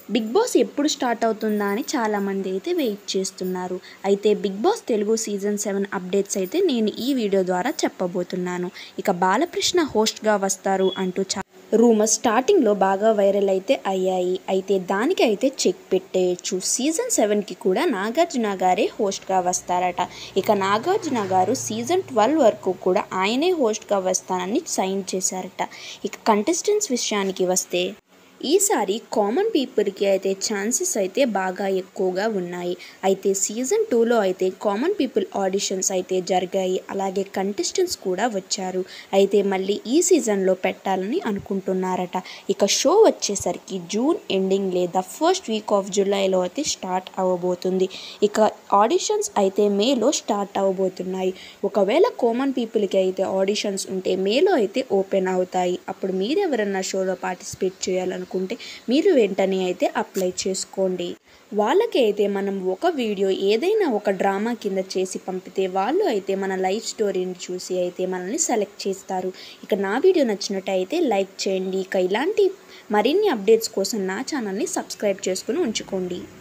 big boss ఎప్పుడు start అవుతుందా అని చాలామంది అయితే వెయిట్ చేస్తున్నారు అయితే big boss Telugu season seven updates అయితే నేను ఈ వీడియో ద్వారా చెప్పబోతున్నాను ఇక బాలకృష్ణ హోస్ట్గా వస్తారు అంటూ చా రూమర్స్ స్టార్టింగ్లో బాగా వైరల్ అయితే అయ్యాయి అయితే దానికి అయితే చెక్ పెట్టేయచ్చు సీజన్ సెవెన్కి కూడా నాగార్జున గారే హోస్ట్గా వస్తారట ఇక నాగార్జున గారు సీజన్ ట్వెల్వ్ వరకు కూడా ఆయనే హోస్ట్గా వస్తానని సైన్ చేశారట ఇక కంటెస్టెంట్స్ విషయానికి వస్తే ఈసారి కామన్ పీపుల్కి అయితే ఛాన్సెస్ అయితే బాగా ఎక్కువగా ఉన్నాయి అయితే సీజన్ టూలో అయితే కామన్ పీపుల్ ఆడిషన్స్ అయితే జరిగాయి అలాగే కంటెస్టెంట్స్ కూడా వచ్చారు అయితే మళ్ళీ ఈ సీజన్లో పెట్టాలని అనుకుంటున్నారట ఇక షో వచ్చేసరికి జూన్ ఎండింగ్ లేదా ఫస్ట్ వీక్ ఆఫ్ జూలైలో అయితే స్టార్ట్ అవ్వబోతుంది ఇక ఆడిషన్స్ అయితే మేలో స్టార్ట్ అవ్వబోతున్నాయి ఒకవేళ కామన్ పీపుల్కి అయితే ఆడిషన్స్ ఉంటే మేలో అయితే ఓపెన్ అవుతాయి అప్పుడు మీరు ఎవరన్నా షోలో పార్టిసిపేట్ చేయాలనుకుంటే మీరు వెంటనే అయితే అప్లై చేసుకోండి వాళ్ళకి అయితే మనం ఒక వీడియో ఏదైనా ఒక డ్రామా కింద చేసి పంపితే వాళ్ళు అయితే మన లైఫ్ స్టోరీని చూసి అయితే మనల్ని సెలెక్ట్ చేస్తారు ఇక నా వీడియో నచ్చినట్టయితే లైక్ చేయండి ఇక ఇలాంటి మరిన్ని అప్డేట్స్ కోసం నా ఛానల్ని సబ్స్క్రైబ్ చేసుకుని ఉంచుకోండి